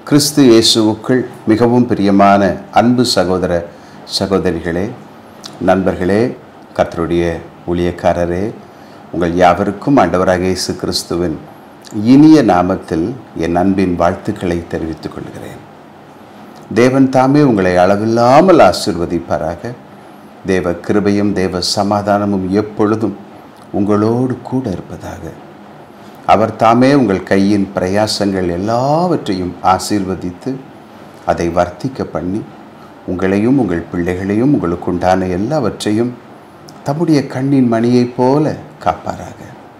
கிறிஸ்து இயேசுவுக்குள் மிகவும் பிரியமான அன்பு சகோதர சகோதரிகளே நண்பர்களே கர்த்தருடைய ஊழியக்காரரே உங்கள் யாவருக்கும் ஆண்டவராக இயேசு கிறிஸ்துவின் இனிய நாமத்தில் என் அன்பின் வாழ்த்துக்களை தெரிவித்துக் கொள்கிறேன் தேவன் தாமே உங்களை அளவில்லாமல் ஆசிர்வதிப்பாராக தேவ கிருபையும் தேவ சமாதானமும் எப்பொழுதும் உங்களோடு கூட இருப்பதாக அவர் தாமே உங்கள் கையின் பிரயாசங்கள் எல்லாவற்றையும் ஆசீர்வதித்து அதை வர்த்திக்க பண்ணி உங்களையும் உங்கள் பிள்ளைகளையும் உங்களுக்குண்டான எல்லாவற்றையும் தம்முடைய கண்ணின் மணியைப் போல காப்பாராக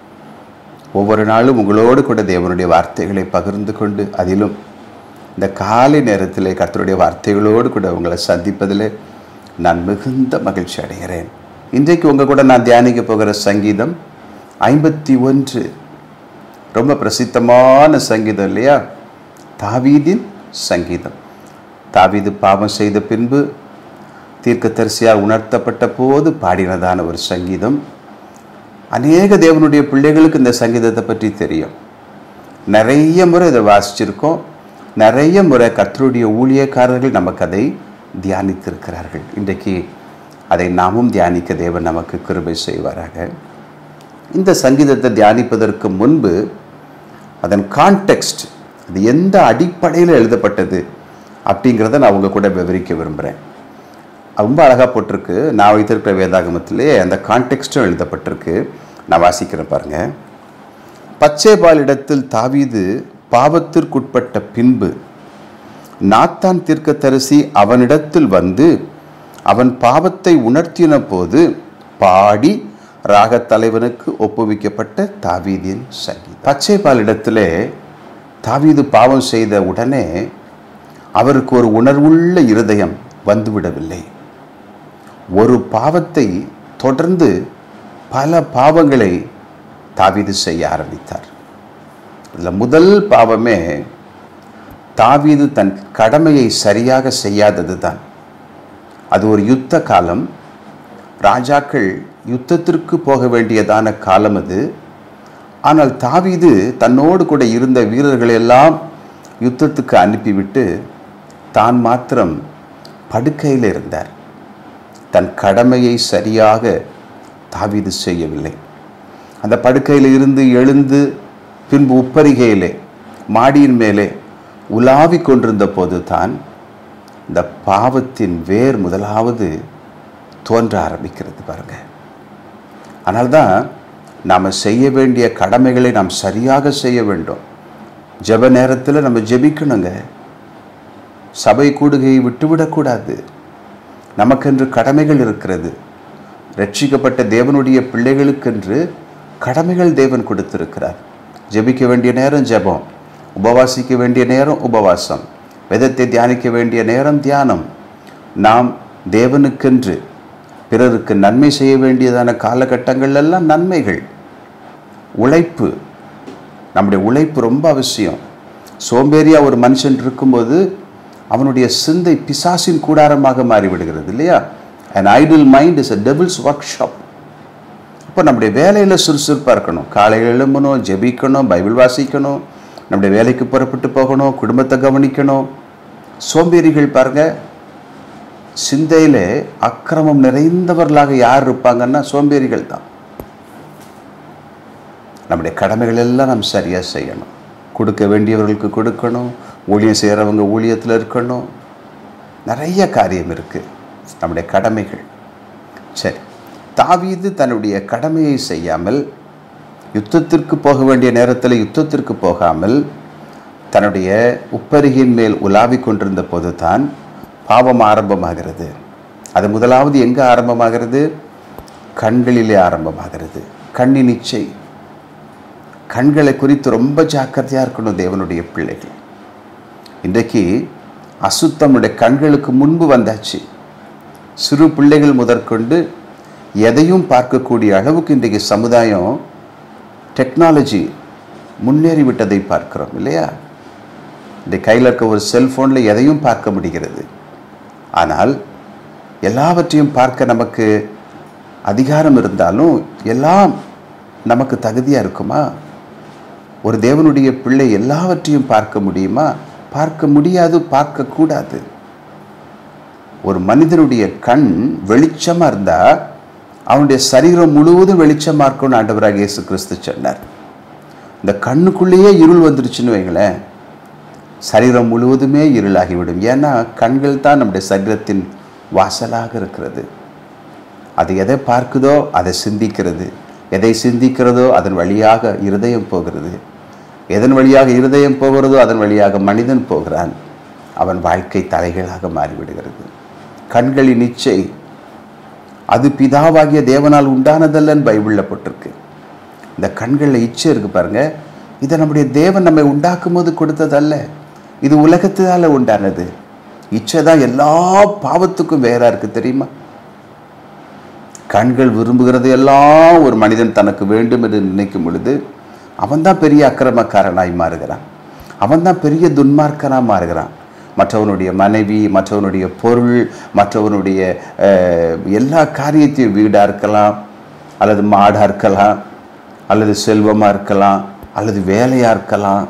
ஒவ்வொரு நாளும் உங்களோடு கூட தேவனுடைய வார்த்தைகளை பகிர்ந்து கொண்டு அதிலும் இந்த காலை நேரத்திலே கர்த்தருடைய வார்த்தைகளோடு கூட உங்களை சந்திப்பதிலே நான் மிகுந்த மகிழ்ச்சி அடைகிறேன் இன்றைக்கு உங்கள் கூட நான் தியானிக்க போகிற சங்கீதம் ஐம்பத்தி ஒன்று ரொம்ப பிரசித்தமான சங்கீதம் இல்லையா தாவீதின் சங்கீதம் தாவீது பாவம் செய்த பின்பு தீர்க்கதரிசியாக உணர்த்தப்பட்ட போது பாடினதான ஒரு சங்கீதம் அநேக தேவனுடைய பிள்ளைகளுக்கு இந்த சங்கீதத்தை பற்றி தெரியும் நிறைய முறை இதை வாசிச்சிருக்கோம் நிறைய முறை கர்த்தருடைய ஊழியக்காரர்கள் நமக்கு அதை தியானித்திருக்கிறார்கள் இன்றைக்கு அதை நாமும் தியானிக்க தேவன் நமக்கு கிருபை செய்வாராக இந்த சங்கீதத்தை தியானிப்பதற்கு முன்பு அதன் கான்டெக்ஸ்ட் அது எந்த அடிப்படையில் எழுதப்பட்டது அப்படிங்கிறத நான் உங்கள் கூட விவரிக்க விரும்புகிறேன் ரொம்ப அழகாக போட்டிருக்கு நான் வைத்திருக்கிற வேதாகமத்திலே அந்த கான்டெக்ஸ்டும் எழுதப்பட்டிருக்கு நான் வாசிக்கிறேன் பாருங்கள் பச்சை பாலிடத்தில் தாவீது பாவத்திற்குட்பட்ட பின்பு நாத்தான் தீர்க்கதரிசி அவனிடத்தில் வந்து அவன் பாவத்தை உணர்த்தின போது பாடி ராகத் தலைவனுக்கு ஒப்புவிக்கப்பட்ட தாவீதின் சங்கீதம் பச்சை பாலிடத்திலே தாவீது பாவம் செய்த உடனே அவருக்கு ஒரு உணர்வுள்ள இருதயம் வந்துவிடவில்லை ஒரு பாவத்தை தொடர்ந்து பல பாவங்களை தாவீது செய்ய ஆரம்பித்தார் இதில் முதல் பாவமே தாவீது தன் கடமையை சரியாக செய்யாதது தான் அது ஒரு யுத்த காலம் ராஜாக்கள் யுத்தத்திற்கு போக வேண்டியதான காலம் அது ஆனால் தாவீது தன்னோடு கூட இருந்த வீரர்களை எல்லாம் யுத்தத்துக்கு அனுப்பிவிட்டு தான் மாத்திரம் படுக்கையில் இருந்தார் தன் கடமையை சரியாக தாவீது செய்யவில்லை அந்த படுக்கையில் இருந்து எழுந்து பின்பு உப்பரிகையிலே மாடியின் மேலே உலாவிக் கொண்டிருந்த போது தான் இந்த பாவத்தின் வேர் முதலாவது தோன்ற ஆரம்பிக்கிறது பாருங்க அதனால்தான் நாம் செய்ய வேண்டிய கடமைகளை நாம் சரியாக செய்ய வேண்டும் ஜெப நேரத்தில் நம்ம ஜெபிக்கணுங்க சபை கூடுகையை விட்டுவிடக்கூடாது நமக்கென்று கடமைகள் இருக்கிறது ரட்சிக்கப்பட்ட தேவனுடைய பிள்ளைகளுக்கென்று கடமைகள் தேவன் கொடுத்திருக்கிறார் ஜெபிக்க வேண்டிய நேரம் ஜெபம் உபவாசிக்க வேண்டிய நேரம் உபவாசம் வேதத்தை தியானிக்க வேண்டிய நேரம் தியானம் நாம் தேவனுக்கென்று பிறருக்கு நன்மை செய்ய வேண்டியதான காலகட்டங்கள் எல்லாம் நன்மைகள் உழைப்பு நம்முடைய உழைப்பு ரொம்ப அவசியம் சோம்பேறியா ஒரு மனுஷன் இருக்கும்போது அவனுடைய சிந்தை பிசாசின் கூடாரமாக மாறிவிடுகிறது இல்லையா and idle mind is a devil's workshop இப்போ நம்முடைய வேலையில் சுறுசுறுப்பாக இருக்கணும் காலையில் எழும்பணும் ஜெபிக்கணும் பைபிள் வாசிக்கணும் நம்முடைய வேலைக்கு புறப்பட்டு போகணும் குடும்பத்தை கவனிக்கணும் சோம்பேறிகள் பாருங்க சிந்தையில் அக்கிரமம் நிறைந்தவர்களாக யார் இருப்பாங்கன்னா சோம்பேறிகள் தான் நம்முடைய கடமைகள் எல்லாம் நாம் சரியாக செய்யணும் கொடுக்க வேண்டியவர்களுக்கு கொடுக்கணும் ஊழியம் செய்கிறவங்க ஊழியத்தில் இருக்கணும் நிறைய காரியம் இருக்குது நம்முடைய கடமைகள் சரி தாவீது தன்னுடைய கடமையை செய்யாமல் யுத்தத்திற்கு போக வேண்டிய நேரத்தில் யுத்தத்திற்கு போகாமல் தன்னுடைய உப்பருகின் மேல் உலாவிக் கொண்டிருந்த போது தான் பாவம் ஆரம்பமாகிறது அது முதலாவது எங்கே ஆரம்பமாகிறது கண்களிலே ஆரம்பமாகிறது கண்ணின் இச்சை கண்களை குறித்து ரொம்ப ஜாக்கிரதையாக இருக்கணும் தேவனுடைய பிள்ளைகள் இன்றைக்கு அசுத்தமுடைய கண்களுக்கு முன்பு வந்தாச்சு சிறு பிள்ளைகள் முதற்கொண்டு எதையும் பார்க்கக்கூடிய அளவுக்கு இன்றைக்கு சமுதாயம் டெக்னாலஜி முன்னேறி விட்டதை பார்க்கிறோம் இல்லையா இந்த கையில் இருக்க ஒரு செல்ஃபோனில் எதையும் பார்க்க முடிகிறது ஆனால் எல்லாவற்றையும் பார்க்க நமக்கு அதிகாரம் இருந்தாலும் எல்லாம் நமக்கு தகுதியாக இருக்குமா ஒரு தேவனுடைய பிள்ளை எல்லாவற்றையும் பார்க்க முடியுமா பார்க்க முடியாது பார்க்க கூடாது ஒரு மனிதனுடைய கண் வெளிச்சமா இருந்தா அவனுடைய சரீரம் முழுவதும் வெளிச்சமா இருக்கும்னு ஆண்டவராக இயேசு கிறிஸ்து சொன்னார் இந்த கண்ணுக்குள்ளேயே இருள் வந்துருச்சுன்னு வைங்களேன் சரீரம் முழுவதுமே இருளாகிவிடும் ஏன்னா கண்கள் தான் நம்முடைய சரீரத்தின் வாசலாக இருக்கிறது அது எதை பார்க்குதோ அதை சிந்திக்கிறது எதை சிந்திக்கிறதோ அதன் வழியாக இருதயம் போகிறது எதன் வழியாக இருதயம் போகிறதோ அதன் வழியாக மனிதன் போகிறான் அவன் வாழ்க்கை தலைகளாக மாறிவிடுகிறது கண்களின் இச்சை அது பிதாவாகிய தேவனால் உண்டானதல்லன்னு பைபிளில் போட்டிருக்கு இந்த கண்களில் இச்சை இருக்கு பாருங்க இதை நம்முடைய தேவன் நம்மை உண்டாக்கும் போது கொடுத்ததல்ல இது உலகத்தினால உண்டானது இச்சை தான் எல்லா பாவத்துக்கும் வேறா இருக்கு தெரியுமா கண்கள் விரும்புகிறது எல்லாம் ஒரு மனிதன் தனக்கு வேண்டும் என்று நினைக்கும் பொழுது அவன்தான் பெரிய அக்கிரமக்காரனாய் மாறுகிறான் அவன்தான் பெரிய துன்மார்க்கனாக மாறுகிறான் மற்றவனுடைய மனைவி மற்றவனுடைய பொருள் மற்றவனுடைய அஹ், எல்லா காரியத்தையும் வீடாக இருக்கலாம் அல்லது மாடாக இருக்கலாம் அல்லது செல்வமாக இருக்கலாம் அல்லது வேலையாக இருக்கலாம்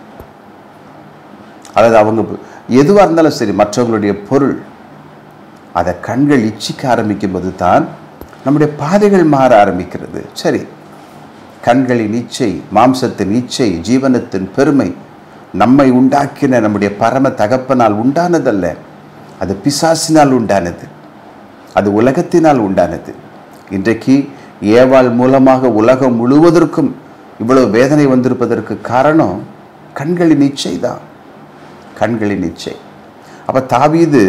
அல்லது அவங்க எதுவாக இருந்தாலும் சரி மற்றவங்களுடைய பொருள் அதை கண்கள் இச்சிக்க ஆரம்பிக்கும் போது தான் நம்முடைய பாதைகள் மாற ஆரம்பிக்கிறது சரி கண்களின் இச்சை மாம்சத்தின் இச்சை ஜீவனத்தின் பெருமை நம்மை உண்டாக்கின நம்முடைய பரம தகப்பனால் உண்டானதல்ல அது பிசாசினால் உண்டானது அது உலகத்தினால் உண்டானது இன்றைக்கு ஏவாள் மூலமாக உலகம் முழுவதற்கும் இவ்வளவு வேதனை வந்திருப்பதற்கு காரணம் கண்களின் இச்சை தான் கண்களின் இச்சை அப்போ தாவீது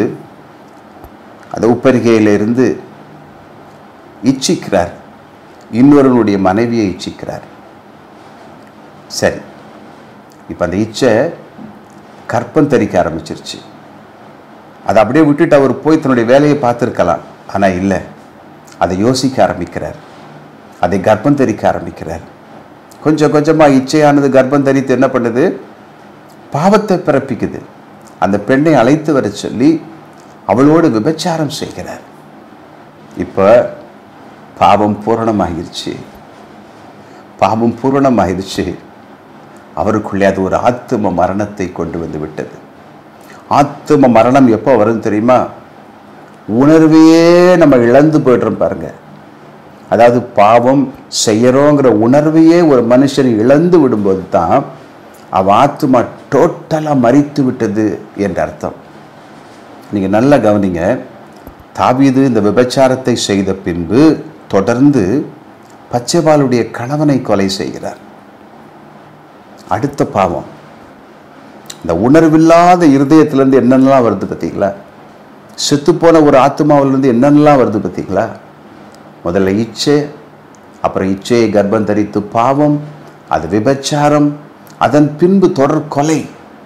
அந்த உப்பரிகையிலிருந்து இச்சிக்கிறார் இன்னொருவனுடைய மனைவியை இச்சிக்கிறார் சரி இப்போ அந்த இச்சை கற்பம் தரிக்க ஆரம்பிச்சிருச்சு அதை அப்படியே விட்டுட்டு அவர் போய் தன்னுடைய வேலையை பார்த்துருக்கலாம் ஆனால் இல்லை அதை யோசிக்க ஆரம்பிக்கிறார் அதை கர்ப்பம் தரிக்க ஆரம்பிக்கிறார் கொஞ்சம் கொஞ்சமாக இச்சையானது கர்ப்பம் தரித்து என்ன பண்ணுது பாவத்தை பிறப்பிக்குது அந்த பெண்ணை அழைத்து வர சொல்லி அவளோடு விபச்சாரம் செய்கிறார் இப்போ பாவம் பூரணமாகிருச்சு பாவம் பூரணமாகிருச்சு அவருக்குள்ளே அது ஒரு ஆத்தும மரணத்தை கொண்டு வந்து விட்டது ஆத்தும மரணம் எப்போ வரும் தெரியுமா உணர்வையே நம்ம இழந்து போய்ட்றோம் பாருங்க அதாவது பாவம் செய்யறோங்கிற உணர்வையே ஒரு மனுஷன் இழந்து விடும்போது தான் அவன் ஆத்துமா டோட்டலாக மறித்து விட்டது என்ற அர்த்தம் நீங்கள் நல்லா கவனிங்க தாவீது இந்த விபச்சாரத்தை செய்த பின்பு தொடர்ந்து பச்சைபாலுடைய கணவனை கொலை செய்கிறார் அடுத்த பாவம் இந்த உணர்வில்லாத இருதயத்திலேருந்து என்னென்னலாம் வருது பார்த்தீங்களா செத்துப்போன ஒரு ஆத்மாவிலேருந்து என்னென்னலாம் வருது பார்த்தீங்களா முதல்ல இச்சை அப்புறம் இச்சையை கர்ப்பம் தரித்து பாவம் அது விபச்சாரம் அதன் பின்பு தொடர் கொலை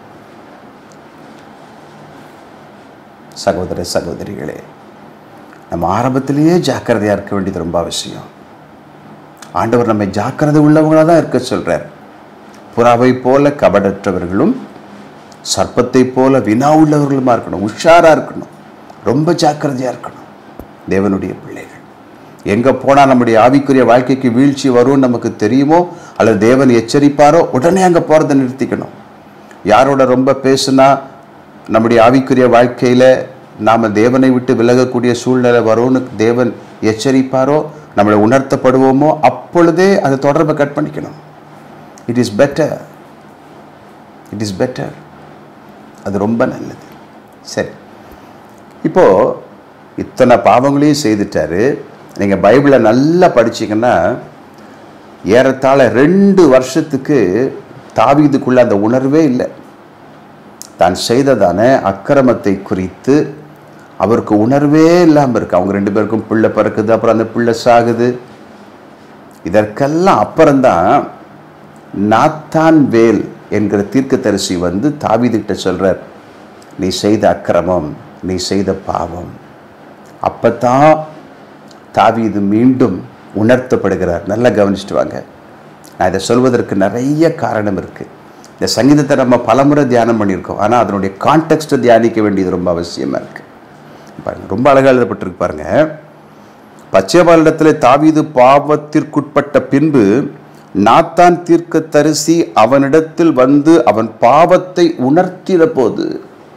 சகோதர சகோதரிகளே நம்ம ஆரம்பத்திலேயே ஜாக்கிரதையாக இருக்க வேண்டியது ரொம்ப அவசியம் ஆண்டவர் நம்மை ஜாக்கிரதை உள்ளவங்களாக தான் இருக்க சொல்கிறார் புறாவை போல கபடற்றவர்களும் சர்ப்பத்தை போல வினா உள்ளவர்களுமா இருக்கணும் உஷாராக இருக்கணும் ரொம்ப ஜாக்கிரதையாக இருக்கணும் தேவனுடைய பிள்ளைகள் எங்கே போனால் நம்முடைய ஆவிக்குரிய வாழ்க்கைக்கு வீழ்ச்சி வரும்னு நமக்கு தெரியுமோ அல்லது தேவன் எச்சரிப்பாரோ உடனே அங்கே போகிறத நிறுத்திக்கணும் யாரோட ரொம்ப பேசுனா நம்முடைய ஆவிக்குரிய வாழ்க்கையில் நாம் தேவனை விட்டு விலகக்கூடிய சூழ்நிலை வரும்னு தேவன் எச்சரிப்பாரோ நம்மளை உணர்த்தப்படுவோமோ அப்பொழுதே அந்த தொடர்பை கட் பண்ணிக்கணும் it is better it is better அது ரொம்ப நல்லது சரி இப்போது இத்தனை பாவங்களையும் செய்துட்டாரு நீங்கள் பைபிளை நல்லா படிச்சீங்கன்னா ஏறத்தாழ ரெண்டு வருஷத்துக்கு தாவீதுக்குள்ள அந்த உணர்வே இல்லை தான் செய்ததான அக்கிரமத்தை குறித்து அவருக்கு உணர்வே இல்லாமல் இருக்கு அவங்க ரெண்டு பேருக்கும் பிள்ளை பிறக்குது அப்புறம் அந்த பிள்ளை சாகுது இதற்கெல்லாம் அப்புறம்தான் நாத்தான் வேல் என்கிற தீர்க்கதரிசி வந்து தாவீதுகிட்ட சொல்றார் நீ செய்த அக்கிரமம் நீ செய்த பாவம் அப்பதான் தாவீது மீண்டும் உணர்த்தப்படுகிறார் நல்லா கவனிச்சுட்டு வாங்க நான் இதை சொல்வதற்கு நிறைய காரணம் இருக்குது இந்த சங்கீதத்தை நம்ம பலமுறை தியானம் பண்ணியிருக்கோம் ஆனால் அதனுடைய கான்டெக்ஸ்ட்டை தியானிக்க வேண்டியது ரொம்ப அவசியமாக இருக்குது பாருங்க ரொம்ப அழகாக எழுதப்பட்டிருக்கு பாருங்க பச்சைபாலிடத்தில் தாவீது பாவத்திற்குட்பட்ட பின்பு நாத்தான் தீர்க்க தரிசி அவனிடத்தில் வந்து அவன் பாவத்தை உணர்த்தின போது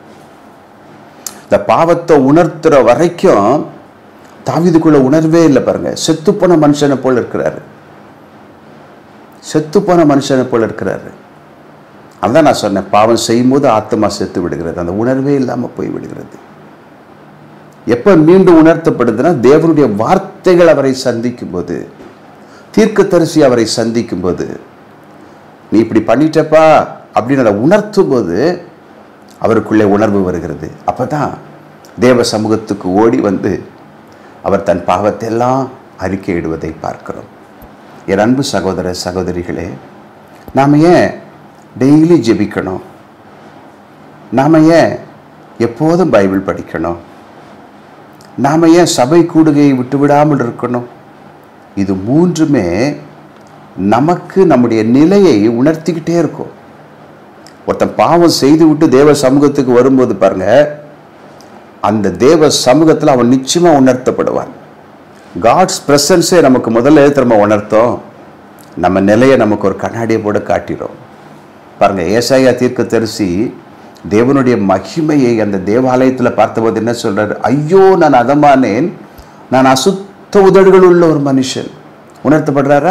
இந்த பாவத்தை உணர்த்துற வரைக்கும் தாவீதுக்குள்ள உணர்வே இல்லை பாருங்க செத்துப்போன மனுஷனை போல இருக்கிறாரு செத்துப்போன மனுஷனை போல இருக்கிறாரு அதான் நான் சொன்னேன் பாவம் செய்யும்போது ஆத்மா செத்து விடுகிறது அந்த உணர்வே இல்லாமல் போய் விடுகிறது எப்போ மீண்டும் உணர்த்தப்படுதுன்னா தேவனுடைய வார்த்தைகள் அவரை சந்திக்கும் போது தீர்க்கதரிசி அவரை சந்திக்கும் போது நீ இப்படி பண்ணிட்டப்பா அப்படின்னு அதை உணர்த்தும் போது அவருக்குள்ளே உணர்வு வருகிறது அப்போ தான் தேவ சமூகத்துக்கு ஓடி வந்து அவர் தன் பாவத்தை எல்லாம் அறிக்கையிடுவதை பார்க்கிறோம் என் அன்பு சகோதர சகோதரிகளே நாம் ஏன் டெய்லி ஜெபிக்கணும் நாம் ஏன் எப்போதும் பைபிள் படிக்கணும் நாம் ஏன் சபை கூடுகையை விட்டு விடாமல் இருக்கணும் இது மூன்றுமே நமக்கு நம்முடைய நிலையை உணர்த்திக்கிட்டே இருக்கும் ஒருத்தன் பாவம் செய்து விட்டு தேவ சமூகத்துக்கு வரும்போது பாருங்க அந்த தேவ சமூகத்தில் அவன் நிச்சயமா உணர்த்தப்படுவான் காட்ஸ் பிரசன்ஸே நமக்கு முதல்ல எது திரும்ப உணர்த்தோம் நம்ம நிலையை நமக்கு ஒரு கண்ணாடியை போட காட்டிடும் பாருங்க ஏசாயா தீர்க்க தரிசி தேவனுடைய மகிமையை அந்த தேவாலயத்தில் பார்த்தபோது என்ன சொல்றாரு ஐயோ நான் அதமானேன் நான் அசுத்த உதடுகள் உள்ள ஒரு மனுஷன் உணர்த்தப்படுறாரா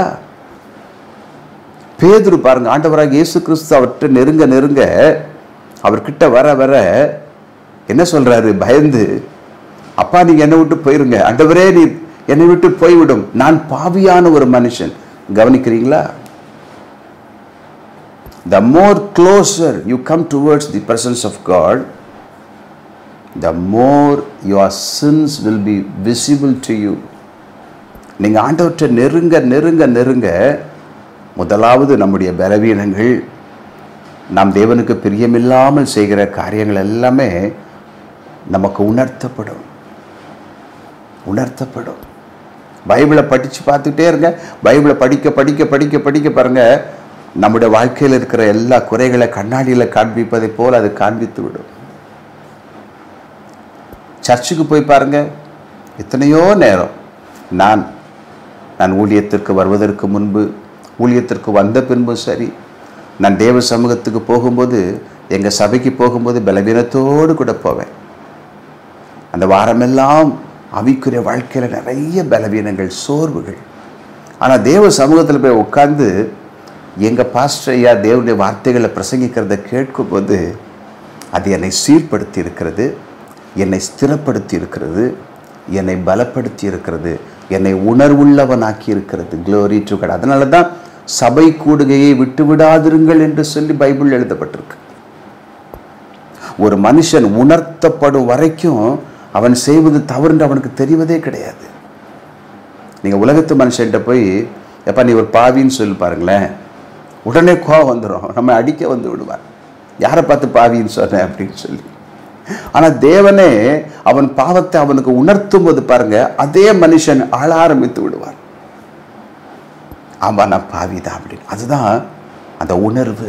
பேதுரு பாருங்க ஆண்டவராக இயேசு கிறிஸ்து அவர்கிட்ட நெருங்க நெருங்க அவர்கிட்ட வர வர என்ன சொல்றாரு பயந்து அப்பா நீங்க என்னை விட்டு போயிருங்க ஆண்டவரே நீ என்னை விட்டு போய்விடும் நான் பாவியான ஒரு மனுஷன் கவனிக்கிறீங்களா the more closer you come towards the presence of God, the more your sins will be visible to you. நீங்கள் ஆண்டவற்றை நெருங்க நெருங்க நெருங்க முதலாவது நம்முடைய பலவீனங்கள் நாம் தேவனுக்கு பிரியமில்லாமல் செய்கிற காரியங்கள் எல்லாமே நமக்கு உணர்த்தப்படும் உணர்த்தப்படும் பைபிளை படித்து பார்த்துக்கிட்டே இருங்க பைபிளை படிக்க படிக்க படிக்க படிக்க பாருங்க நம்முடைய வாழ்க்கையில் இருக்கிற எல்லா குறைகளை கண்ணாடியில் காண்பிப்பதை போல் அது காண்பித்து விடும் சர்ச்சுக்கு போய் பாருங்க எத்தனையோ நேரம் நான் நான் ஊழியத்திற்கு வருவதற்கு முன்பு ஊழியத்திற்கு வந்த பின்பும் சரி நான் தேவ சமூகத்துக்கு போகும்போது எங்கள் சபைக்கு போகும்போது பலவீனத்தோடு கூட போவேன் அந்த வாரமெல்லாம் அவிக்குரிய வாழ்க்கையில் நிறைய பலவீனங்கள் சோர்வுகள் ஆனால் தேவ சமூகத்தில் போய் உட்கார்ந்து எங்கள் பாஸ்டர் ஐயா தேவனுடைய வார்த்தைகளை பிரசங்கிக்கிறத கேட்கும்போது அது என்னை சீர்படுத்தி இருக்கிறது என்னை ஸ்திரப்படுத்தி இருக்கிறது என்னை பலப்படுத்தி இருக்கிறது என்னை உணர்வுள்ளவனாக்கி இருக்கிறது க்ளோரி டு God அதனால தான் சபை கூடுகையை விட்டு விடாதிருங்கள் என்று சொல்லி பைபிள் எழுதப்பட்டிருக்கு ஒரு மனுஷன் உணர்த்தப்படும் வரைக்கும் அவன் செய்வது தவறுன்று அவனுக்கு தெரிவதே கிடையாது நீங்கள் உலகத்து மனுஷன்கிட்ட போய் எப்பா நீ ஒரு பாவின்னு சொல்லி பாருங்களேன் உடனே கோவம் வந்துடும் நம்ம அடிக்க வந்து விடுவார் யாரை பார்த்து பாவின்னு சொன்னேன் அப்படின்னு சொல்லி ஆனால் தேவனே அவன் பாவத்தை அவனுக்கு உணர்த்தும் போது பாருங்க அதே மனுஷன் ஆள ஆரம்பித்து விடுவார் ஆமாம் நான் பாவி தான் அப்படின்னு அதுதான் அந்த உணர்வு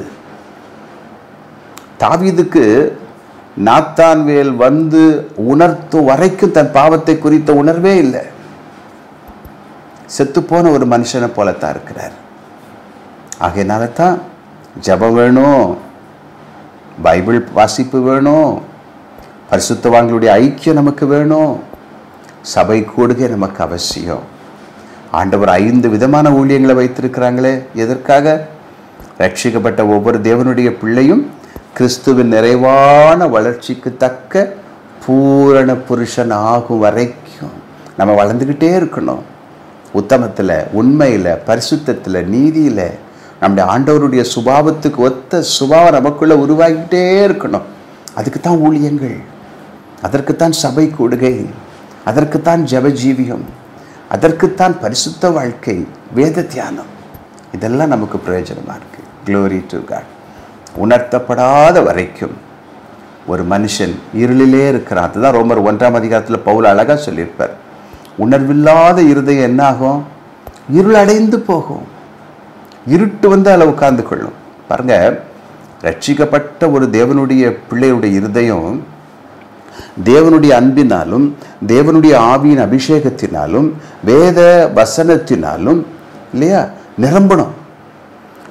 தாவீதுக்கு நாத்தான்வேல் வந்து உணர்த்தும் வரைக்கும் தன் பாவத்தை குறித்த உணர்வே இல்லை செத்துப்போன ஒரு மனுஷனை போலத்தான் இருக்கிறார் ஆகையினால தான் ஜபம் வேணும் பைபிள் வாசிப்பு வேணும் பரிசுத்தவான்களுடைய ஐக்கியம் நமக்கு வேணும் சபை கூடுகை நமக்கு அவசியம் ஆண்டவர் ஐந்து விதமான ஊழியங்களை வைத்திருக்கிறாங்களே எதற்காக ரட்சிக்கப்பட்ட ஒவ்வொரு தேவனுடைய பிள்ளையும் கிறிஸ்துவின் நிறைவான வளர்ச்சிக்கு தக்க பூரண புருஷன் ஆகும் வரைக்கும் நம்ம வளர்ந்துக்கிட்டே இருக்கணும் உத்தமத்தில் உண்மையில் பரிசுத்தத்தில் நீதியில் நம்முடைய ஆண்டவருடைய சுபாவத்துக்கு ஒத்த சுபாவம் நமக்குள்ளே உருவாகிக்கிட்டே இருக்கணும் அதுக்கு தான் ஊழியங்கள் அதற்குத்தான் சபை கூடுகை அதற்குத்தான் ஜபஜீவியம் அதற்குத்தான் பரிசுத்த வாழ்க்கை வேத தியானம் இதெல்லாம் நமக்கு பிரயோஜனமாக இருக்குது க்ளோரி டு காட் உணர்த்தப்படாத வரைக்கும் ஒரு மனுஷன் இருளிலே இருக்கிறான் அதுதான் ரோமர் ஒன்றாம் அதிகாரத்தில் பவுல் அழகாக சொல்லியிருப்பார் உணர்வில்லாத இருதயம் என்ன ஆகும் இருள் அடைந்து போகும் இருட்டு வந்து அதில் உட்கார்ந்து கொள்ளும் பாருங்க ரட்சிக்கப்பட்ட ஒரு தேவனுடைய பிள்ளையுடைய இருதயம் தேவனுடைய அன்பினாலும் தேவனுடைய ஆவியின் அபிஷேகத்தினாலும் வேத வசனத்தினாலும் இல்லையா நிரம்பணும்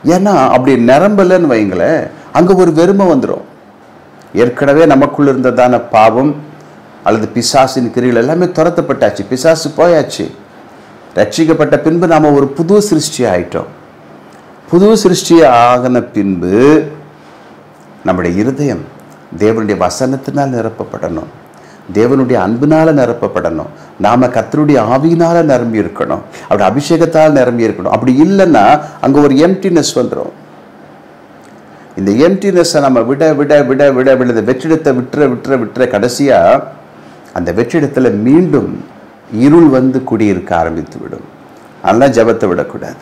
ஏன்னா அப்படி நிரம்பலன்னு வைங்களேன் அங்கே ஒரு வெறுமை வந்துடும் ஏற்கனவே நமக்குள்ள இருந்ததான பாவம் அல்லது பிசாசின் கிரிகள் எல்லாமே துரத்தப்பட்டாச்சு பிசாசு போயாச்சு ரட்சிக்கப்பட்ட பின்பு நாம் ஒரு புது சிருஷ்டி ஆயிட்டோம் புது சிருஷ்டி ஆகின பின்பு நம்முடைய இருதயம் தேவனுடைய வசனத்தினால் நிரப்பப்படணும் தேவனுடைய அன்பினால நிரப்பப்படணும் நாம கர்த்தருடைய ஆவியினால நிரம்பி இருக்கணும் அப்படி அபிஷேகத்தால் நிரம்பி இருக்கணும் அப்படி இல்லைன்னா அங்க ஒரு எம்டினஸ் வந்துடும் இந்த எம்டினஸை நம்ம விட விட விட விட விட இந்த வெற்றிடத்தை விட்டுற விட்டுற விட்டுற கடைசியா அந்த வெற்றிடத்துல மீண்டும் இருள் வந்து குடியிருக்க ஆரம்பித்து விடும் அதெல்லாம் ஜெபத்தை விடக்கூடாது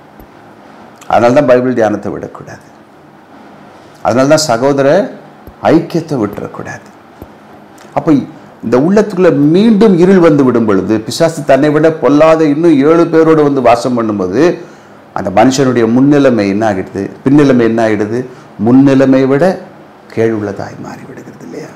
அதனால தான் பைபிள் தியானத்தை விடக்கூடாது அதனால தான் சகோதர ஐக்கியத்தை விட்டுறக்கூடாது அப்போ இந்த உள்ளத்துக்குள்ள மீண்டும் இருள் வந்து விடும் பொழுது பிசாசு தன்னை விட பொல்லாத இன்னும் ஏழு பேரோடு வந்து வாசம் பண்ணும்போது அந்த மனுஷனுடைய முன்னிலைமை என்ன ஆகிடுது பின்னிலைமை என்ன ஆகிடுது முன்னிலைமை விட கேழுள்ளதாய் மாறி விடுகிறது இல்லையா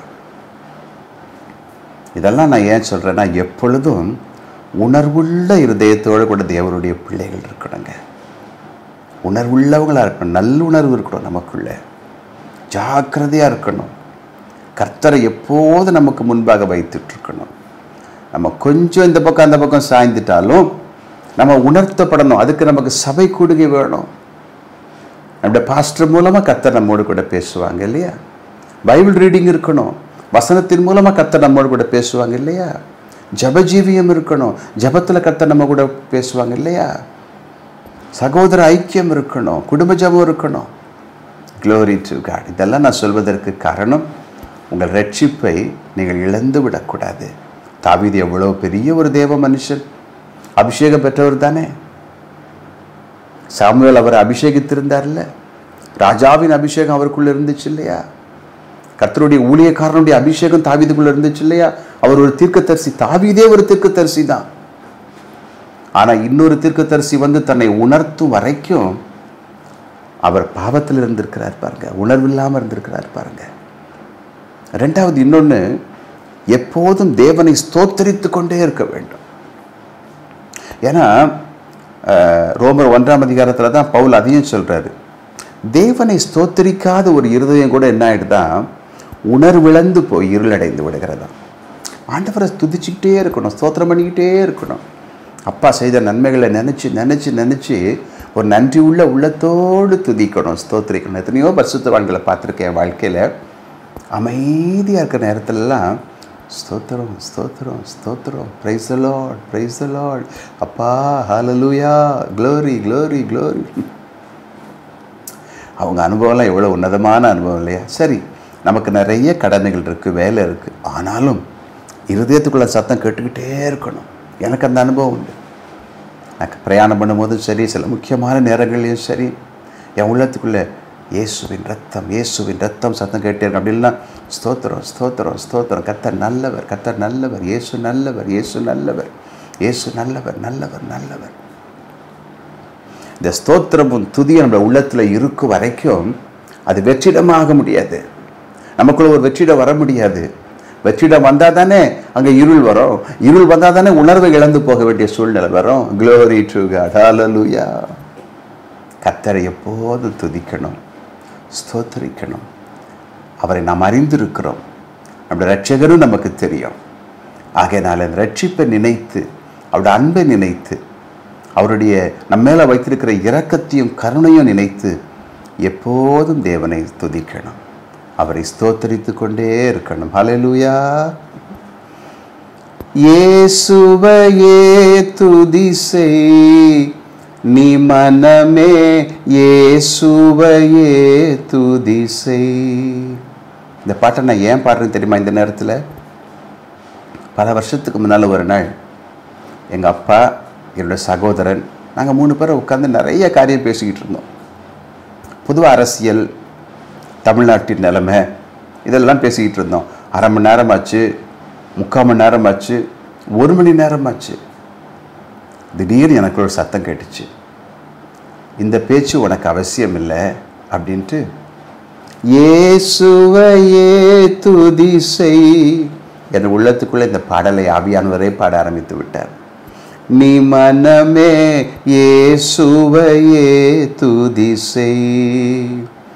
இதெல்லாம் நான் ஏன் சொல்றேன்னா எப்பொழுதும் உணர்வுள்ள இருதயத்தோடு கூட தேவனுடைய பிள்ளைகள் இருக்கணுங்க உணர்வுள்ளவங்களா இருக்கணும் நல்லுணர்வு இருக்கணும் நமக்குள்ள ஜாக்கிரதையா இருக்கணும் கர்த்தரை எப்போது நமக்கு முன்பாக வைத்துட்டு இருக்கணும் நம்ம கொஞ்சம் இந்த பக்கம் அந்த பக்கம் சாய்ந்துட்டாலும் நம்ம உணர்த்தப்படணும் அதுக்கு நமக்கு சபை கூடுகை வேணும் நம்முடைய பாஸ்டர் மூலமா கர்த்தர் நம்மோடு கூட பேசுவாங்க இல்லையா பைபிள் ரீடிங் இருக்கணும் வசனத்தின் மூலமா கர்த்தர் நம்மோடு கூட பேசுவாங்க இல்லையா ஜபஜீவியம் இருக்கணும் ஜபத்துல கர்த்தர் நம்ம கூட பேசுவாங்க இல்லையா சகோதர ஐக்கியம் இருக்கணும் குடும்ப ஜபம் இருக்கணும் க்ளோரி டு காட் இதெல்லாம் நான் சொல்வதற்கு காரணம் உங்கள் ரட்சிப்பை நீங்கள் இழந்து விடக்கூடாது தாவீது எவ்வளோ பெரிய ஒரு தேவ மனுஷன் அபிஷேகம் பெற்றவர் தானே சாமுவேல் அவரை அபிஷேகித்திருந்தார்ல ராஜாவின் அபிஷேகம் அவருக்குள்ள இருந்துச்சு இல்லையா கர்த்தருடைய ஊழியக்காரனுடைய அபிஷேகம் தாவீதுக்குள்ள இருந்துச்சு இல்லையா அவர் ஒரு தீர்க்கதரிசி தாவீதே ஒரு தீர்க்கதரிசி தான் ஆனா இன்னொரு தீர்க்கதரிசி வந்து தன்னை உணர்த்தும் வரைக்கும் அவர் பாவத்தில் இருந்திருக்கிறார் பாருங்க உணர்வில்லாமல் இருந்திருக்கிறார் பாருங்க ரெண்டாவது இன்னொன்று எப்போதும் தேவனை ஸ்தோத்தரித்து கொண்டே இருக்க வேண்டும் ஏன்னா அஹ், ரோமர் ஒன்றாம் அதிகாரத்தில் தான் பவுல் அதையும் சொல்றாரு தேவனை ஸ்தோத்தரிக்காத ஒரு இருதயம் கூட என்ன ஆயிடுதான் உணர்விழந்து போய் இருளடைந்து விடுகிறதா ஆண்டவரை துதிச்சுக்கிட்டே இருக்கணும் ஸ்தோத்திரம் பண்ணிக்கிட்டே இருக்கணும் அப்பா செய்த நன்மைகளை நினச்சி நினச்சி நினச்சி ஒரு நன்றி உள்ள உள்ளத்தோடு துதிக்கணும் ஸ்தோத்திரிக்கணும் எத்தனையோ பரிசுத்தவான்களை பார்த்துருக்கேன் என் வாழ்க்கையில் அமைதியாக இருக்கிற நேரத்துலலாம் ஸ்தோத்திரம் ஸ்தோத்திரம் ஸ்தோத்திரம் ப்ரைஸ் லார்ட் ப்ரைஸ் லார்ட் அப்பா ஹalleluya க்ளோரி க்ளோரி க்ளோரி அவங்க அனுபவம்லாம் எவ்வளோ உன்னதமான அனுபவம் இல்லையா சரி நமக்கு நிறைய கடமைகள் இருக்குது வேலை இருக்குது ஆனாலும் இருதயத்துக்குள்ள சத்தம் கேட்டுக்கிட்டே இருக்கணும் எனக்கு அந்த அனுபவம் உண்டு நான் பிரயாணம் பண்ணும்போதும் சரி சில முக்கியமான நேரங்கள்லையும் சரி என் உள்ளத்துக்குள்ளே இயேசுவின் ரத்தம் இயேசுவின் ரத்தம் சத்தம் கேட்டே இருக்கும் அப்படின்னா ஸ்தோத்திரம் ஸ்தோத்திரம் ஸ்தோத்திரம் கத்தர் நல்லவர் கத்தர் நல்லவர் இயேசு நல்லவர் இயேசு நல்லவர் இயேசு நல்லவர் நல்லவர் நல்லவர் இந்த ஸ்தோத்திரமும் துதியும் நம்ம உள்ளத்தில் இருக்கும் வரைக்கும் அது வெற்றிடமாக முடியாது நமக்குள்ள ஒரு வெற்றிடம் வர முடியாது வெற்றிடம் வந்தால் தானே அங்கே இருள் வரும் இருள் வந்தால் தானே உணர்வை இழந்து போக வேண்டிய சூழ்நிலை வரும் க்ளோரி டு காட் ஹalleluya கத்தரை எப்போது துதிக்கணும் ஸ்தோத்தரிக்கணும் அவரை நாம் அறிந்திருக்கிறோம் நம்முடைய ரட்சகரும் நமக்கு தெரியும் ஆகையினால அந்த ரட்சிப்பை நினைத்து அவருடைய அன்பை நினைத்து அவருடைய நம்ம மேலே வைத்திருக்கிற இரக்கத்தையும் கருணையும் நினைத்து எப்போதும் தேவனை துதிக்கணும் அவரை ஸ்தோத்தரித்து கொண்டே இருக்கணும் ஹalleluya இயேசுவையே துதி செய் நீ மனமே இயேசுவையே துதி செய் இந்த பாட்டை நான் ஏன் பாடுறேன்னு தெரியுமா இந்த நேரத்தில் பல வருஷத்துக்கு முன்னால் ஒரு நாள் எங்கள் அப்பா என்னோட சகோதரன் நாங்கள் மூணு பேரும் உட்காந்து நிறைய காரியம் பேசிக்கிட்டு இருந்தோம் பொதுவாக அரசியல் தமிழ்நாட்டின் நிலைமை இதெல்லாம் பேசிக்கிட்டு இருந்தோம் அரை மணி நேரம் ஆச்சு முக்கால் மணி நேரம் ஆச்சு ஒரு மணி நேரம் ஆச்சு திடீர்னு எனக்கு ஒரு சத்தம் கேட்டுச்சு இந்த பேச்சு உனக்கு அவசியம் இல்லை அப்படின்ட்டு இயேசுவையே துதி செய் என் உள்ளத்துக்குள்ளே இந்த பாடலை ஆவியானவரே பாட ஆரம்பித்து விட்டார் நீ மனமே இயேசுவையே துதி செய்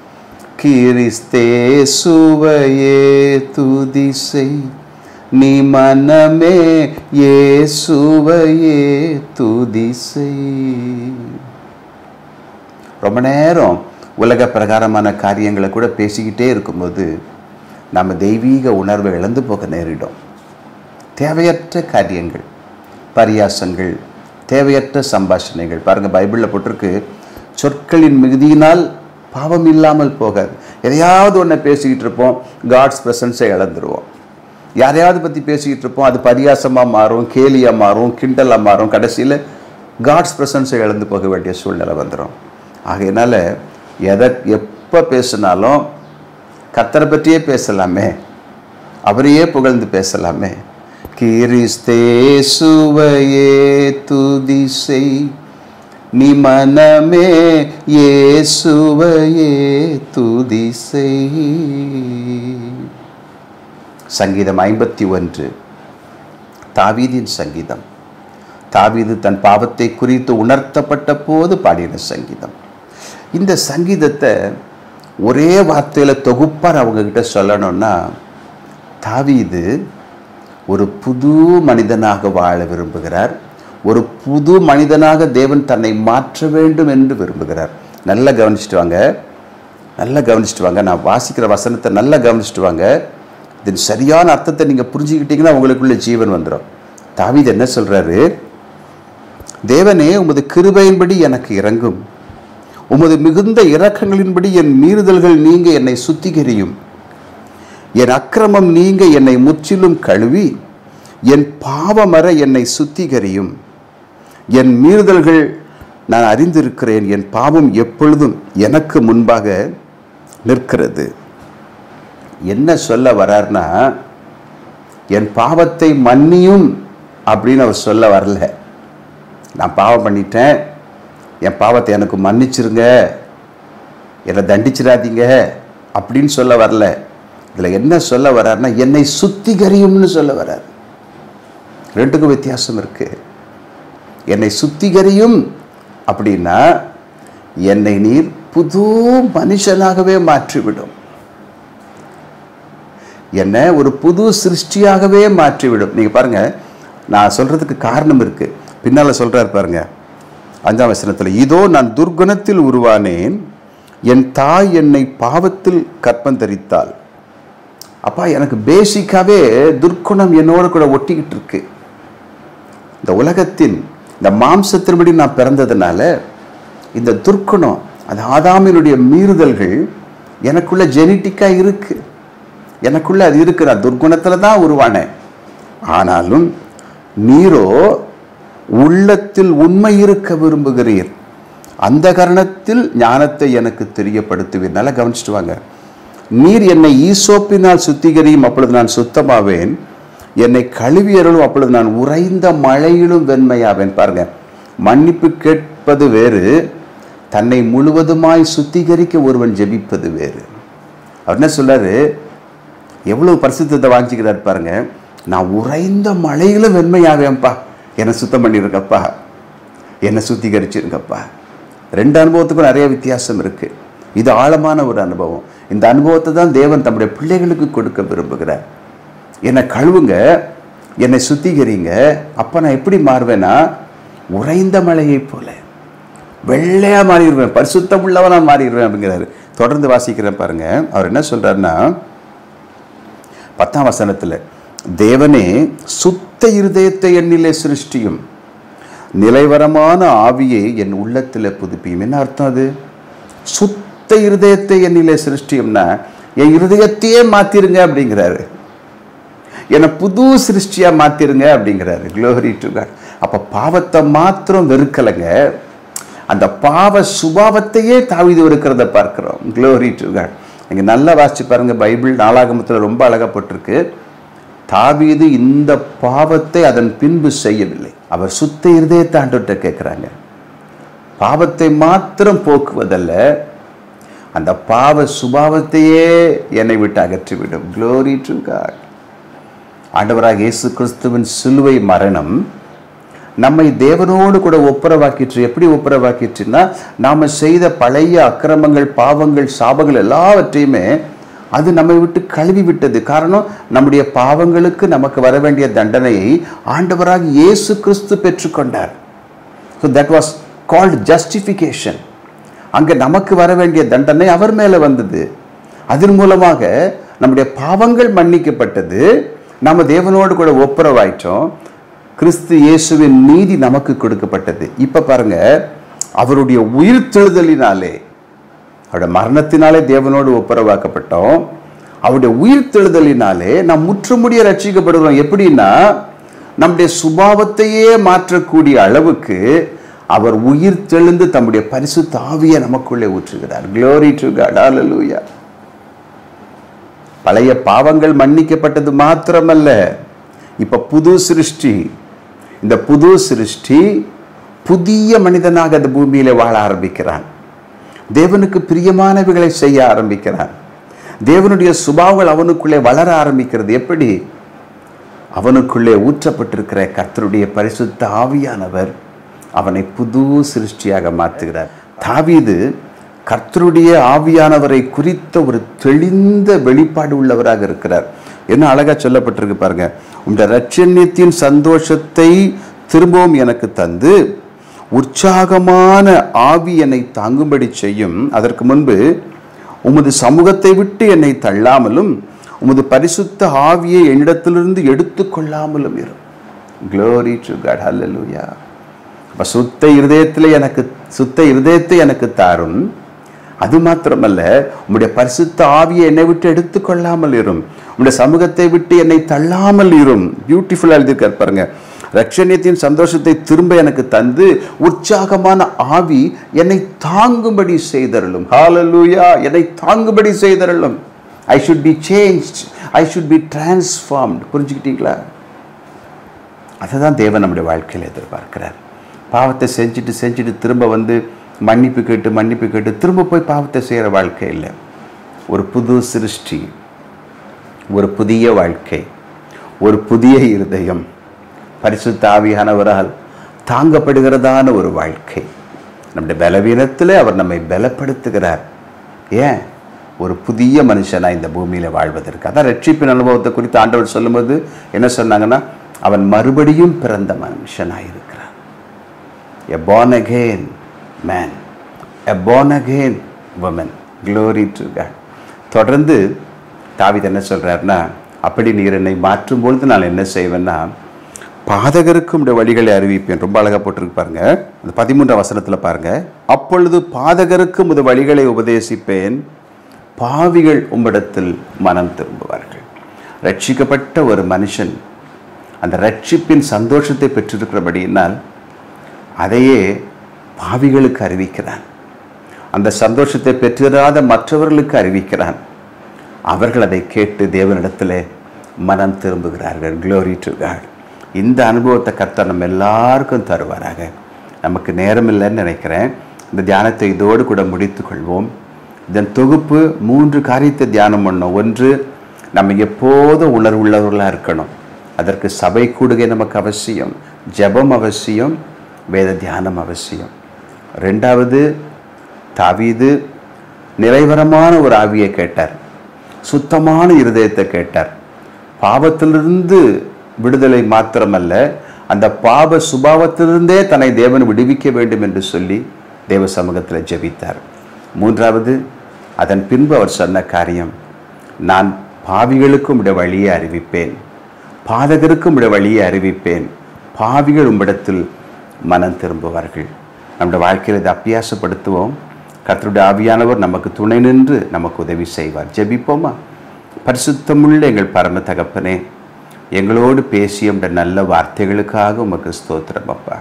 கிறிஸ்தேசுவையே துதி செய் நீ மனமே இயேசுவையே துதி செய் ரொம்ப நேரம் உலக பிரகாரமான காரியங்களை கூட பேசிக்கிட்டே இருக்கும்போது நம்ம தெய்வீக உணர்வை இழந்து போக நேரிடும் தேவையற்ற காரியங்கள் பரியாசங்கள் தேவையற்ற சம்பாஷணைகள் பாருங்கள் பைபிளில் போட்டிருக்கு சொற்களின் மிகுதியினால் பாவம் இல்லாமல் போகாது எதையாவது ஒன்றை பேசிக்கிட்டு இருப்போம் காட்ஸ் ப்ரெசன்ஸை இழந்துருவோம் யாரையாவது பற்றி பேசிக்கிட்டு இருப்போம் அது பரியாசமாக மாறும் கேலியாக மாறும் கிண்டலாக மாறும் கடைசியில் காட்ஸ் ப்ரெசன்ஸை இழந்து போக வேண்டிய சூழ்நிலை வந்துடும் ஆகையினால எதை எப்போ பேசினாலும் கத்தரை பற்றியே பேசலாமே அவரையே புகழ்ந்து பேசலாமே கிறிஸ்தேசுவையே துதி செய் நீ மனமே இயேசுவையே துதி செய் சங்கீதம் ஐம்பத்தி ஒன்று தாவீதின் சங்கீதம் தாவீது தன் பாவத்தை குறித்து உணர்த்தப்பட்ட போது பாடின சங்கீதம் இந்த சங்கீதத்தை ஒரே வார்த்தையில் தொகுப்பார் அவங்கக்கிட்ட சொல்லணும்னா தாவீது ஒரு புது மனிதனாக வாழ விரும்புகிறார் ஒரு புது மனிதனாக தேவன் தன்னை மாற்ற வேண்டும் என்று விரும்புகிறார் நல்லா கவனிச்சுட்டு வாங்க நல்லா கவனிச்சுட்டு வாங்க நான் வாசிக்கிற வசனத்தை நல்லா கவனிச்சுட்டு வாங்க இதன் சரியான அர்த்தத்தை நீங்கள் புரிஞ்சுக்கிட்டீங்கன்னா உங்களுக்குள்ள ஜீவன் வந்துடும் தாவீது என்ன சொல்கிறாரு தேவனே உமது கிருபையின்படி எனக்கு இறங்கும் உமது மிகுந்த இரக்கங்களின்படி என் மீறுதல்கள் நீங்க என்னை சுத்திகரியும் என் அக்கிரமம் நீங்க என்னை முற்றிலும் கழுவி என் பாவமர என்னை சுத்திகரியும் என் மீறுதல்கள் நான் அறிந்திருக்கிறேன் என் பாவம் எப்பொழுதும் எனக்கு முன்பாக நிற்கிறது என்ன சொல்ல வரார்னா என் பாவத்தை மன்னியும் அப்படின்னு அவர் சொல்ல வரல நான் பாவம் பண்ணிட்டேன் என் பாவத்தை எனக்கு மன்னிச்சிருங்க என்னை தண்டிச்சிடாதீங்க அப்படின்னு சொல்ல வரல இதில் என்ன சொல்ல வர்றாருன்னா என்னை சுத்திகரியும்னு சொல்ல வர்றார் ரெண்டுக்கும் வித்தியாசம் இருக்கு என்னை சுத்திகரியும் அப்படின்னா என்னை நீர் புது மனுஷனாகவே மாற்றிவிடும் என்னை ஒரு புது சிருஷ்டியாகவே மாற்றிவிடும் நீங்கள் பாருங்க நான் சொல்றதுக்கு காரணம் இருக்கு பின்னால் சொல்றாரு பாருங்க அஞ்சாம் வசனத்தில் இதோ நான் துர்குணத்தில் உருவானேன் என் தாய் என்னை பாவத்தில் கற்பந்தரித்தாள் அப்பா எனக்கு பேசிக்காவே துர்க்குணம் என்னோட கூட ஒட்டிக்கிட்டு இருக்கு இந்த உலகத்தின் இந்த மாம்சத்தின்படி நான் பிறந்ததுனால இந்த துர்க்குணம் அந்த ஆதாமினுடைய மீறுதல்கள் எனக்குள்ள ஜெனட்டிக்காக இருக்கு எனக்குள்ள அது இருக்கு நான் துர்க்குணத்தில் தான் உருவானேன் ஆனாலும் நீரோ உள்ளத்தில் உண்மை இருக்க விரும்புகிறீர் அந்த கரணத்தில் ஞானத்தை எனக்கு தெரியப்படுத்துவீர் நல்லா கவனிச்சுட்டு வாங்க நீர் என்னை ஈசோப்பினால் சுத்திகரியும் அப்பொழுது நான் சுத்தமாவேன் என்னை கழுவியருளும் அப்பொழுது நான் உறைந்த மழையிலும் வெண்மையாவேன் பாருங்க மன்னிப்பு கேட்பது வேறு தன்னை முழுவதுமாய் சுத்திகரிக்க ஒருவன் ஜெபிப்பது வேறு அவர் என்ன சொல்றாரு எவ்வளவு பரிசுத்தத்தை வாங்கிக்கிறார் பாருங்க நான் உறைந்த மழையிலும் வெண்மையாவேன்ப்பா என்னை சுத்தம் பண்ணியிருக்கப்பா என்னை சுத்திகரிச்சிருங்கப்பா ரெண்டு அனுபவத்துக்கும் நிறைய வித்தியாசம் இருக்கு இது ஆழமான ஒரு அனுபவம் இந்த அனுபவத்தை தான் தேவன் தம்முடைய பிள்ளைகளுக்கு கொடுக்க விரும்புகிறார் என்னை கழுவுங்க என்னை சுத்திகரிங்க அப்போ நான் எப்படி மாறுவேன்னா உறைந்த மழையைப் போல வெள்ளையாக மாறிடுவேன் பரிசுத்தம் உள்ளவனா மாறிடுவேன் அப்படிங்கிறாரு தொடர்ந்து வாசிக்கிறேன் பாருங்க அவர் என்ன சொல்றாருன்னா பத்தாம் வசனத்தில் தேவனே சுத்த இருதயத்தை என்னிலே சிருஷ்டியும் நிலைவரமான ஆவியை என் உள்ளத்தில் புதுப்பியும் என்ன அர்த்தம் அது சுத்த இருதயத்தை என்னிலே சிருஷ்டியும்னா என் இருதயத்தையே மாத்திருங்க அப்படிங்கிறாரு என்னை புது சிருஷ்டியா மாத்திருங்க அப்படிங்கிறாரு க்ளோரி டு காட் அப்ப பாவத்தை மாத்திரம் வெறுக்கலைங்க அந்த பாவ சுபாவத்தையே தாவிது இருக்கிறத பார்க்கிறோம் க்ளோரி டு காட் நீங்க நல்லா வாசிச்சு பாருங்க பைபிள் நாளாகமத்தில் ரொம்ப அழகப்பட்டிருக்கு தாவீது இந்த பாவத்தை அதன் பின்பு செய்யவில்லை அவர் சுத்த இருதயத்தை ஆண்டவர்கிட்ட கேட்குறாங்க பாவத்தை மாத்திரம் போக்குவதல்ல அந்த பாவ சுபாவத்தையே என்னை விட்டு அகற்றிவிடும் க்ளோரி டு காட் ஆண்டவராக இயேசு கிறிஸ்துவின் சிலுவை மரணம் நம்மை தேவனோடு கூட ஒப்புரவாக்கிற்று எப்படி ஒப்புரவாக்கிற்றுன்னா நாம செய்த பழைய அக்கிரமங்கள் பாவங்கள் சாபங்கள் எல்லாவற்றையுமே அது நம்மை விட்டு கழுவி விட்டது காரணம் நம்முடைய பாவங்களுக்கு நமக்கு வர வேண்டிய தண்டனையை ஆண்டவராக இயேசு கிறிஸ்து பெற்றுக்கொண்டார் so that was called justification அங்கே நமக்கு வர வேண்டிய தண்டனை அவர் மேலே வந்தது அதன் மூலமாக நம்முடைய பாவங்கள் மன்னிக்கப்பட்டது நம்ம தேவனோடு கூட ஒப்புரவாயிட்டோம் கிறிஸ்து இயேசுவின் நீதி நமக்கு கொடுக்கப்பட்டது இப்ப பாருங்க அவருடைய உயிர்த்தெழுதலினாலே அவருடைய மரணத்தினாலே தேவனோடு ஒப்புரவாக்கப்பட்டோம் அவருடைய உயிர்த்தெழுதலினாலே நாம் முற்றுமுடிய ரட்சிக்கப்படுகிறோம் எப்படின்னா நம்முடைய சுபாவத்தையே மாற்றக்கூடிய அளவுக்கு அவர் உயிர் தெழுந்து தம்முடைய பரிசுத்த ஆவியை நமக்குள்ளே ஊற்றுகிறார் க்ளோரி டு காட் ஹalleluya பழைய பாவங்கள் மன்னிக்கப்பட்டது மாத்திரமல்ல இப்ப புது சிருஷ்டி இந்த புது சிருஷ்டி புதிய மனிதனாக அந்த பூமியில வாழ ஆரம்பிக்கிறான் தேவனுக்கு பிரியமானவைகளை செய்ய ஆரம்பிக்கிறான் தேவனுடைய சுபாவங்கள் அவனுக்குள்ளே வளர ஆரம்பிக்கிறது எப்படி அவனுக்குள்ளே ஊற்றப்பட்டிருக்கிற கர்த்தருடைய பரிசுத்த ஆவியானவர் அவனை புது சிருஷ்டியாக மாற்றுகிறார் தாவீது கர்த்தருடைய ஆவியானவரை குறித்த ஒரு தெளிந்த வெளிப்பாடு உள்ளவராக இருக்கிறார் என்ன அழகா சொல்லப்பட்டிருக்கு பாருங்க உங்க ரட்சண்யத்தின் சந்தோஷத்தை திரும்பவும் எனக்கு தந்து உற்சாகமான ஆவி என்னை தாங்கும்படி செய்யும் அதற்கு முன்பு உமது சமூகத்தை விட்டு என்னை தள்ளாமலும் உமது பரிசுத்த ஆவியை என்னிடத்திலிருந்து எடுத்துக்கொள்ளாமலும் இரு க்ளோரி டு காட் ஹalleluya அப்ப சுத்த இருதயத்தில் எனக்கு சுத்த இருதயத்தை எனக்கு தாரும் அது மாத்திரமல்ல உம்முடைய பரிசுத்த ஆவியை என்னை விட்டு எடுத்துக்கொள்ளாமல் இரும் உம்முடைய சமூகத்தை விட்டு என்னை தள்ளாமல் இரும் பியூட்டிஃபுல்லா எழுதியிருக்கார் பாருங்க ரட்சணியத்தின் சந்தோஷத்தை திரும்ப எனக்கு தந்து உற்சாகமான ஆவி என்னை தாங்கும்படி செய்தருளும் ஹalleluya என்னை தாங்கும்படி செய்தருளும் I should be change I should be transformed புரிஞ்சுக்கிட்டீங்களா அதை தான் தேவன் நம்முடைய வாழ்க்கையில் எதிர்பார்க்கிறார் பாவத்தை செஞ்சுட்டு செஞ்சுட்டு திரும்ப வந்து மன்னிப்பு கேட்டு மன்னிப்பு கேட்டு திரும்ப போய் பாவத்தை செய்கிற வாழ்க்கை இல்லை ஒரு புது சிருஷ்டி ஒரு புதிய வாழ்க்கை ஒரு புதிய இருதயம் பரிசுத்த ஆவியானவரால் தாங்கப்படுகிறதான ஒரு வாழ்க்கை நம்முடைய பலவீனத்தில் அவர் நம்மை பலப்படுத்துகிறார் ஏன் ஒரு புதிய மனுஷனாக இந்த பூமியில் வாழ்வதற்கு அதான் ரட்சிப்பின் அனுபவத்தை குறித்து ஆண்டவர் சொல்லும்போது என்ன சொன்னாங்கன்னா அவன் மறுபடியும் பிறந்த மனுஷனாக இருக்கிறான் a born again man a born again woman glory to God தொடர்ந்து தாவித் என்ன சொல்றாருன்னா அப்படி நீர் என்னை மாற்றும் பொழுது நான் என்ன செய்வேன்னா பாதகருக்கு உடைய வழிகளை அறிவிப்பேன் ரொம்ப அழகா போட்டிருக்கு பாருங்க அந்த பதிமூன்றாம் வசனத்துல பாருங்க அப்பொழுது பாதகருக்கு உமது வழிகளை உபதேசிப்பேன் பாவிகள் உம்மிடத்தில் மனம் திரும்புவார்கள் ரட்சிக்கப்பட்ட ஒரு மனுஷன் அந்த ரட்சிப்பின் சந்தோஷத்தை பெற்றிருக்கிறபடியினால் அதையே பாவிகளுக்கு அறிவிக்கிறான் அந்த சந்தோஷத்தை பெற்றிராத மற்றவர்களுக்கு அறிவிக்கிறான் அவர்கள் அதை கேட்டு தேவனிடத்தில் மனம் திரும்புகிறார்கள் க்ளோரி டு காட் இந்த அனுபவத்தை கர்த்தர் நம்ம எல்லாருக்கும் தருவாராக நமக்கு நேரம் இல்லைன்னு நினைக்கிறேன் இந்த தியானத்தை இதோடு கூட முடித்துக் கொள்வோம் இதன் தொகுப்பு மூன்று காரியத்தை தியானம் பண்ணோம் ஒன்று நம்ம எப்போதும் உணர்வுள்ளவர்களாக இருக்கணும் அதற்கு சபை கூடுகை நமக்கு அவசியம் ஜெபம் அவசியம் வேத தியானம் அவசியம் ரெண்டாவது தாவீது நிறைவரமான ஒரு ஆவியை கேட்டார் சுத்தமான இருதயத்தை கேட்டார் பாவத்திலிருந்து விடுதலை மாத்திரமல்ல அந்த பாவ சுபாவத்திலிருந்தே தன்னை தேவன் விடுவிக்க வேண்டும் என்று சொல்லி தேவ சமூகத்தில் ஜெபித்தார் மூன்றாவது அதன் பின்பு அவர் சொன்ன காரியம் நான் பாவிகளுக்கும் உடைய வழியை அறிவிப்பேன் பாதகருக்கும் உடைய வழியை அறிவிப்பேன் பாவிகள் உம்மிடத்தில் மனம் திரும்புவார்கள் நம்முடைய வாழ்க்கையில் இதை அப்பியாசப்படுத்துவோம் கர்த்தருடைய ஆவியானவர் நமக்கு துணை நின்று நமக்கு உதவி செய்வார் ஜெபிப்போமா பரிசுத்தமுள்ள எங்கள் பரம தகப்பனே எங்களோடு பேசிய உடைய நல்ல வார்த்தைகளுக்காக உமக்கு ஸ்தோத்திரம் அப்பா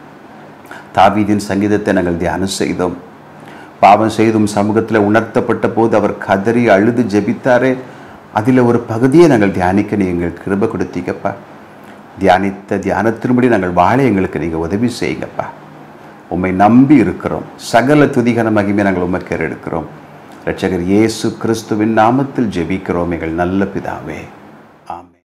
தாவீதின் சங்கீதத்தை நாங்கள் தியானம் செய்தோம் பாவம் செய்தும் சமூகத்தில் உணர்த்தப்பட்ட போது அவர் கதறி அழுது ஜெபித்தாரே அதில் ஒரு பகுதியை நாங்கள் தியானிக்க நீ எங்களுக்கு கிருப கொடுத்தீங்கப்பா தியானித்த தியானத்தின்படி நாங்கள் வாழ எங்களுக்கு நீங்கள் உதவி செய்யுங்கப்பா உம்மை நம்பி இருக்கிறோம் சகல துதிகன மகிமை நாங்கள் உமக்கு எடுக்கிறோம் ரட்சகர் இயேசு கிறிஸ்துவின் நாமத்தில் ஜெபிக்கிறோம் எங்கள் நல்ல பிதாவே